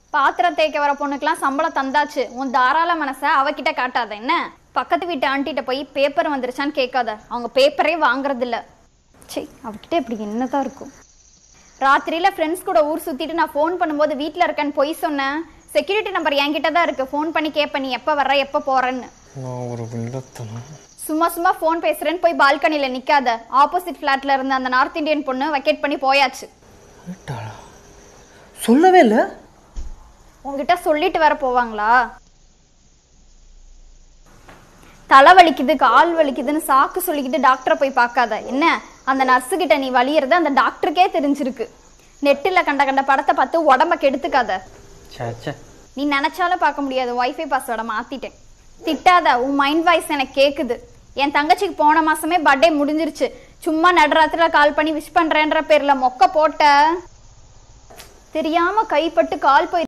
பாத்திரம் தேய்க்க வர பொண்ணுக்கெல்லாம் சம்பளம் தந்தாச்சு உன் தாராள மனசை அவகிட்ட காட்டாத என்ன பக்கத்து வீட்டு ஆண்டிகிட்ட போய் பேப்பர் வந்துருச்சான்னு கேட்காத அவங்க பேப்பரே வாங்குறது இல்ல சே அவகிட்ட இப்படி என்னதான் இருக்கும் ராத்திரியில ஃப்ரெண்ட்ஸ் கூட ஊர் சுத்திட்டு நான் ஃபோன் பண்ணும்போது வீட்டில் இருக்கேன்னு பொய் சொன்னேன் செக்யூரிட்டி நம்பர் என்கிட்ட தான் இருக்கு ஃபோன் பண்ணி கேட்பேன் நீ எப்போ வர்ற எப்போ போறேன்னு நான் ஒரு வில்லத்தனம் சும்மா சும்மா ஃபோன் பேசுறேன்னு போய் பால்கனியில் நிக்காத ஆப்போசிட் ஃப்ளாட்ல இருந்த அந்த நார்த் இந்தியன் பொண்ணு வெக்கேட் பண்ணி போயாச்சு போயிட்டாளா சொல்லவே இல்லை உங்ககிட்ட சொல்லிட்டு வர போவாங்களா தலை வலிக்குது கால் வலிக்குதுன்னு சாக்கு சொல்லிக்கிட்டு டாக்டரை போய் பார்க்காத என்ன அந்த நர்ஸு கிட்ட நீ வலியறது அந்த டாக்டருக்கே தெரிஞ்சிருக்கு நெட்டில் கண்ட கண்ட படத்தை பார்த்து உடம்ப கெடுத்துக்காத சே சே நீ நினைச்சாலும் பார்க்க முடியாது வைஃபை பாஸ்வேர்டை மாத்திட்டேன் திட்டாத உன் மைண்ட் வாய்ஸ் எனக்கு கேக்குது என் தங்கச்சிக்கு போன மாசமே பர்த்டே முடிஞ்சிருச்சு சும்மா நடுராத்திரில கால் பண்ணி விஷ் பண்றேன்ற பேர்ல மொக்க போட்ட தெரியாம கைப்பட்டு கால் போய்